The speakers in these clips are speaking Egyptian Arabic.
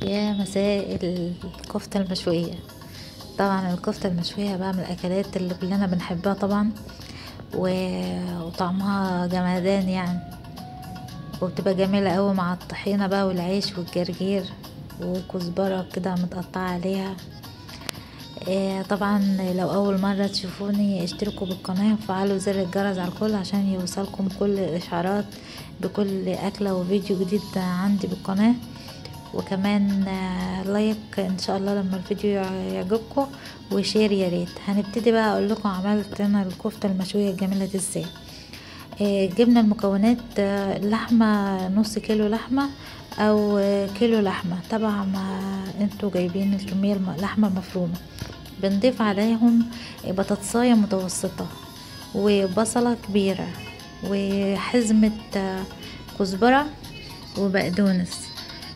يا مساء الكفتة المشوية طبعا الكفتة المشوية بقى من الأكلات اللي كلنا بنحبها طبعا و- وطعمها جمدان يعني وبتبقى جميلة قوي مع الطحينة بقى والعيش والجرجير وكزبرة كده متقطعة عليها إيه طبعا لو اول مرة تشوفوني اشتركوا بالقناة وفعلوا زر الجرس على الكل عشان يوصلكم كل الاشعارات بكل اكلة وفيديو جديد عندي بالقناة وكمان آه، لايك ان شاء الله لما الفيديو يع- يعجبكم وشير يا ريت هنبتدي بقى اقول لكم عملت انا الكفتة المشوية الجميلة دي ازاي آه، جبنا المكونات آه، لحمة نص كيلو لحمة او آه، كيلو لحمة طبعا ما انتوا جايبين الكمية الم- اللحمة المفرومة بنضيف عليهم بطاطساية متوسطة وبصلة كبيرة وحزمة آه، كزبرة وبقدونس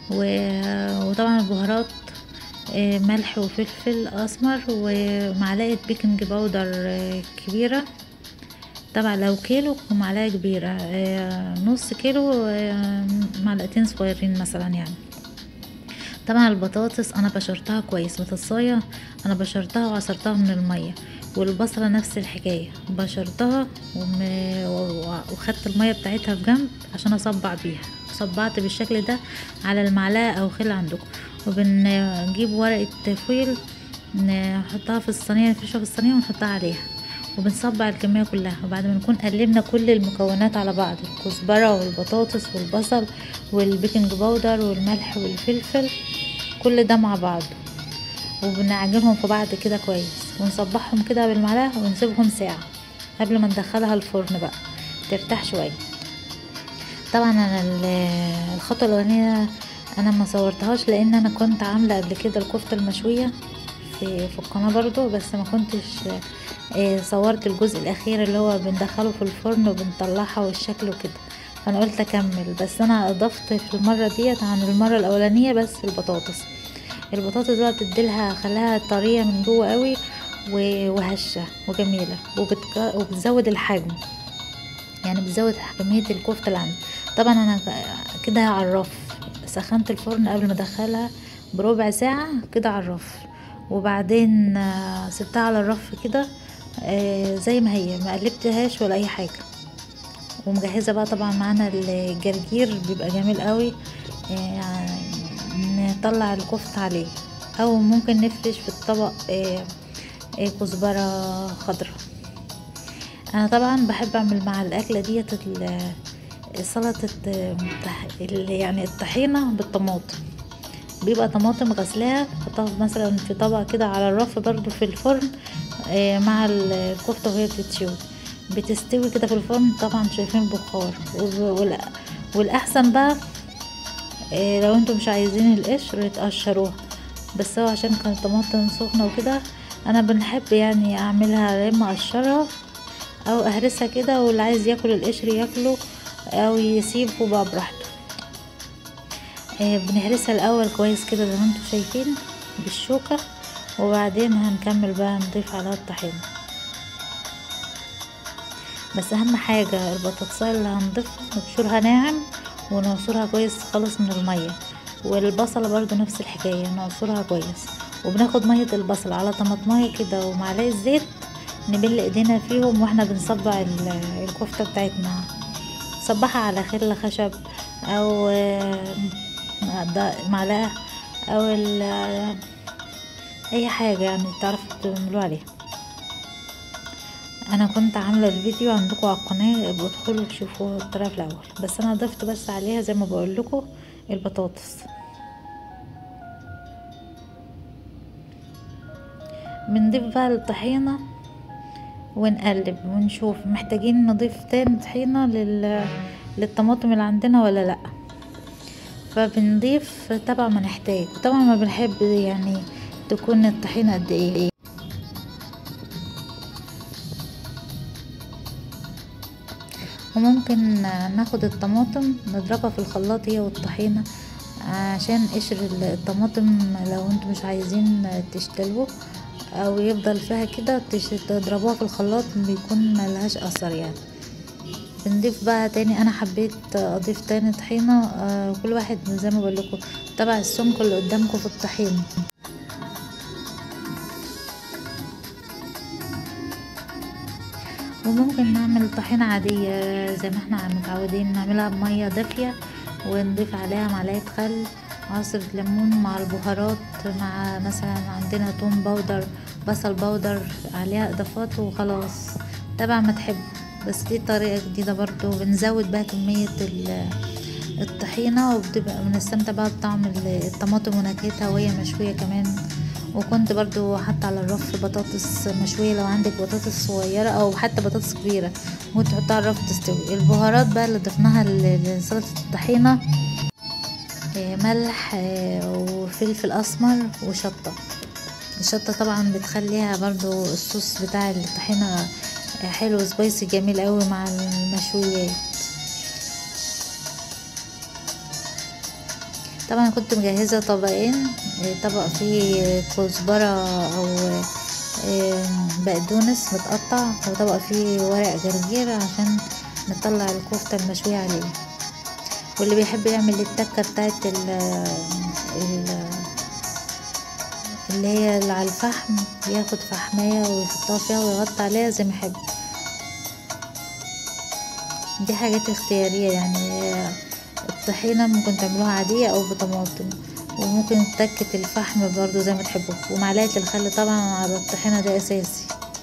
و- وطبعا البهارات آه، ملح وفلفل اسمر ومعلقه بيكنج باودر آه، كبيره طبعا لو كيلو معلقه كبيره آه، نص كيلو آه، معلقتين صغيرين مثلا يعني طبعا البطاطس انا بشرتها كويس بطاطسايه انا بشرتها وعصرتها من الميه والبصلة نفس الحكاية بشرتها وم... و- وخدت المية بتاعتها في جنب عشان اصبع بيها صبعت بالشكل ده على المعلقة او خل عندكم وبنجيب ورقة فويل نحطها في الصينية نفرشها في الصينية ونحطها عليها وبنصبع الكمية كلها وبعد ما نكون قلبنا كل المكونات على بعض الكزبرة والبطاطس والبصل والبيكنج باودر والملح والفلفل كل ده مع بعض وبنعجنهم في بعض كده كويس ونصبحهم كده بالمعلقة ونسيبهم ساعة قبل ما ندخلها الفرن بقى ترتاح شوية طبعا انا ال- الخطوة الاولانية انا ما صورتهاش لان انا كنت عاملة قبل كده الكفتة المشوية في في القناة برضو بس ما كنتش آه، صورت الجزء الاخير اللي هو بندخله في الفرن وبنطلعها والشكل وكده فانا قلت اكمل بس انا اضفت في المرة ديت عن المرة الاولانية بس البطاطس البطاطس بقى بتديلها خلاها طرية من جوه قوي و- وهشة وجميلة وبتك... وبتزود الحجم يعني بتزود كمية الكفتة اللي عندي طبعا انا كده على الرف سخنت الفرن قبل ما ادخلها بربع ساعة كده على الرف وبعدين آه، سبتها على الرف كده آه، زي ما هي ما قلبتهاش ولا اي حاجة ومجهزة بقى طبعا معانا الجرجير بيبقى جميل قوي آه، نطلع الكفتة عليه او ممكن نفرش في الطبق آه، آه، كزبرة خضراء انا طبعا بحب اعمل مع الاكله ديت ال- سلطه الطح- ال- يعني الطحينه بالطماطم بيبقى طماطم غسلاها حطها مثلا في طبق كده على الرف برضو في الفرن آه، مع ال- الكفته وهي بتتشوي بتستوي كده في الفرن طبعا شايفين البخار وب- والأ- والاحسن بقى آه، لو انتم مش عايزين القشر تقشروها بس هو عشان كانت طماطم سخنه وكده انا بنحب يعني اعملها يا اما اقشرها او اهرسها كده واللي عايز ياكل القشر ياكله او يسيبه بقى براحته آه، بنهرسها الاول كويس كده زي ما انتم شايفين بالشوكة وبعدين هنكمل بقى نضيف عليها الطحينة بس اهم حاجة البطاطساية اللي هنضيفها نبشرها ناعم ونعصرها كويس خالص من المية والبصلة برضو نفس الحكاية نعصرها كويس وبناخد مية البصل على طماطمية كده ومعلقة زيت نبل ايدينا فيهم واحنا بنصبع ال- الكفتة بتاعتنا صبحها على خل خشب او آه، معد- معلقة او ال- اي حاجة يعني تعرفوا تعملوا عليها انا كنت عاملة الفيديو عندكم على القناة ادخلوا تشوفوا الطريقة في الاول بس انا ضفت بس عليها زي ما بقول لكم البطاطس بنضيف بقى الطحينة ونقلب ونشوف محتاجين نضيف تاني طحينة لل... للطماطم اللي عندنا ولا لا فبنضيف طبعا ما نحتاج طبعا ما بنحب يعني تكون الطحينة قد ايه وممكن ناخد الطماطم نضربها في الخلاط هي والطحينة عشان قشر الطماطم لو انتم مش عايزين تشتلوه او يفضل فيها كده تش- تضربوها في الخلاط بيكون ملهاش اثر يعني بنضيف بقى تاني انا حبيت اضيف تاني طحينة آه كل واحد زي ما بقولكوا تبع السمك اللي قدامكم في الطحينة وممكن نعمل طحينة عادية زي ما احنا متعودين نعملها بمية دافية ونضيف عليها معلقة خل عصرة ليمون مع البهارات مع مثلا عندنا توم باودر بصل باودر عليها اضافات وخلاص تبع ما تحب بس دي طريقة جديدة برضو بنزود بقى كمية الطحينة وبتبقى بنستمتع بقى بطعم الطماطم ونكهتها وهي مشوية كمان وكنت برضو حاطة على الرف بطاطس مشوية لو عندك بطاطس صغيرة او حتى بطاطس كبيرة ممكن تحطها على الرف تستوي البهارات بقى اللي ضفناها لسلطة الطحينة ملح وفلفل اسمر وشطة الشطة طبعا بتخليها برضو الصوص بتاع الطحينة حلو سبايسي جميل قوي مع المشويات طبعا كنت مجهزة طبقين طبق فيه كزبرة او بقدونس متقطع وطبق فيه ورق جرجير عشان نطلع الكفتة المشوية عليه واللي بيحب يعمل التكة بتاعت ال اللي هي اللي على الفحم ياخد فحمية ويحطها فيها ويغطي عليها زي ما يحب دي حاجات اختيارية يعني الطحينة ممكن تعملوها عادية او بطماطم وممكن تكة الفحم برضو زي ما تحبوا ومعلقة الخل طبعا على الطحينة ده اساسي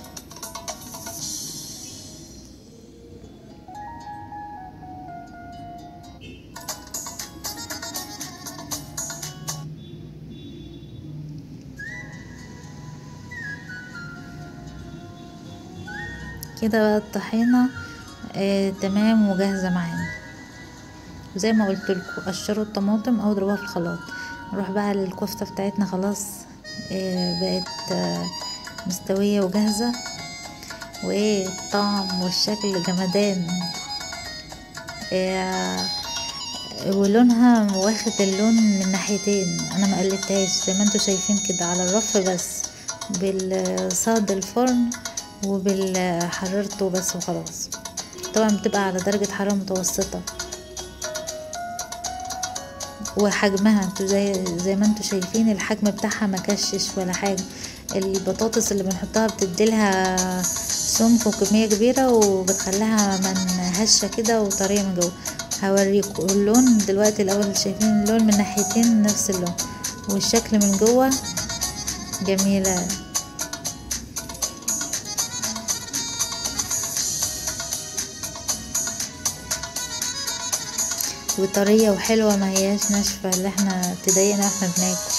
كده بقى الطحينة آه تمام وجاهزة معانا وزي ما قلت لكم قشروا الطماطم او اضربوها في الخلاط نروح بقى للكفتة بتاعتنا خلاص آه بقت آه مستوية وجاهزة وايه الطعم والشكل جمدان آه ولونها واخد اللون من ناحيتين انا ما قلتهاش زي ما انتوا شايفين كده على الرف بس بالصاد الفرن وبالحرارته بس وخلاص طبعا بتبقى على درجة حرارة متوسطة وحجمها انتوا زي زي ما انتوا شايفين الحجم بتاعها مكشش ولا حاجة البطاطس اللي بنحطها بتديلها سمك وكمية كبيرة وبتخليها من هشة كده وطرية من جوه هوريكم اللون دلوقتي الاول شايفين اللون من ناحيتين نفس اللون والشكل من جوه جميلة وطرية وحلوة ما هياش ناشفة اللي احنا تضايقنا واحنا بناكل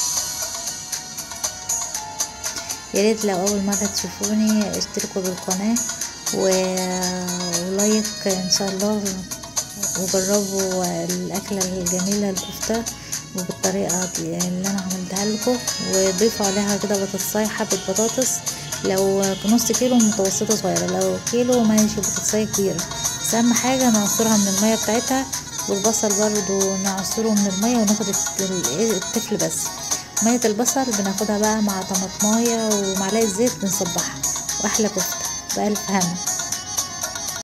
ياريت لو اول مرة تشوفوني اشتركوا بالقناة و... ولايك ان شاء الله وجربوا الاكلة الجميلة الكفتة وبالطريقة اللي انا عملتها لكم وضيفوا عليها كده بطاطساية حبة بطاطس لو نص كيلو متوسطة صغيرة لو كيلو ماشي بطاطساية كبيرة بس اهم حاجة نعصرها من المية بتاعتها والبصل برضو نعصره من المية وناخد التفل بس مية البصل بناخدها بقى مع طماطماية ومعلقة زيت بنصبحها واحلى كفتة بألف هنا